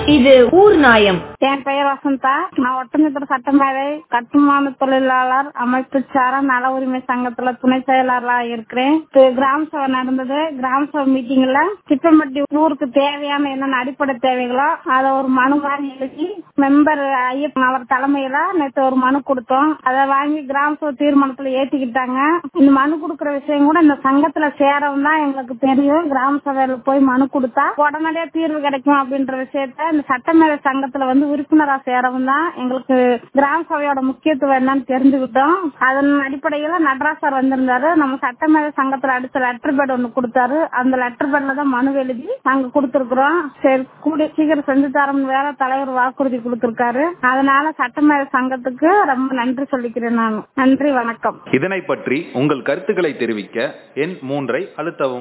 இது ஊர் நாயம் என் பெயர் வசந்தா நான் ஒட்டஞ்சத்திர சட்டமேதை கட்டுமான தொழிலாளர் அமைப்பு சாரா நல உரிமை சங்கத்துல துணை செயலாளரா இருக்கிறேன் இது கிராம சபை நடந்தது கிராம சபை மீட்டிங்ல திட்டம்பட்டி ஊருக்கு தேவையான என்னென்ன அடிப்படை தேவைகளோ அதை ஒரு மனு மாதிரி எழுதி மெம்பர் ஐயப்பன் அவர் தலைமையில நேற்று ஒரு மனு கொடுத்தோம் அதை வாங்கி கிராம சபை தீர்மானத்துல ஏத்திக்கிட்டாங்க இந்த மனு கொடுக்கற விஷயம் கூட இந்த சங்கத்துல சேரவும் தான் எங்களுக்கு தெரியும் கிராம சபையில போய் மனு கொடுத்தா உடனடியா தீர்வு கிடைக்கும் அப்படின்ற விஷயத்த இந்த சட்டமேதை சங்கத்துல வந்து உறுப்பினரா சேரவும் தான் எங்களுக்கு கிராம சபையோட முக்கியத்துவம் என்னன்னு தெரிஞ்சுக்கிட்டோம் அதன் அடிப்படையில நடராஜ் சார் வந்திருந்தாரு நம்ம சட்டமேதை சங்கத்துல அடிச்ச லெட்டர் பேட் ஒண்ணு கொடுத்தாரு அந்த லெட்டர் பேட்ல தான் மனு எழுதி நாங்க கொடுத்திருக்கிறோம் சரி கூடிய சீக்கிரம் செஞ்சு தரோம்னு வேற தலைவர் வாக்குறுதி கொடுத்திருக்காரு அதனால சட்டமேதை சங்கத்துக்கு ரொம்ப நன்றி சொல்லிக்கிறேன் நான் நன்றி வணக்கம் இதனை பற்றி உங்கள் கருத்துக்களை தெரிவிக்க எண் மூன்றை அழுத்தவும்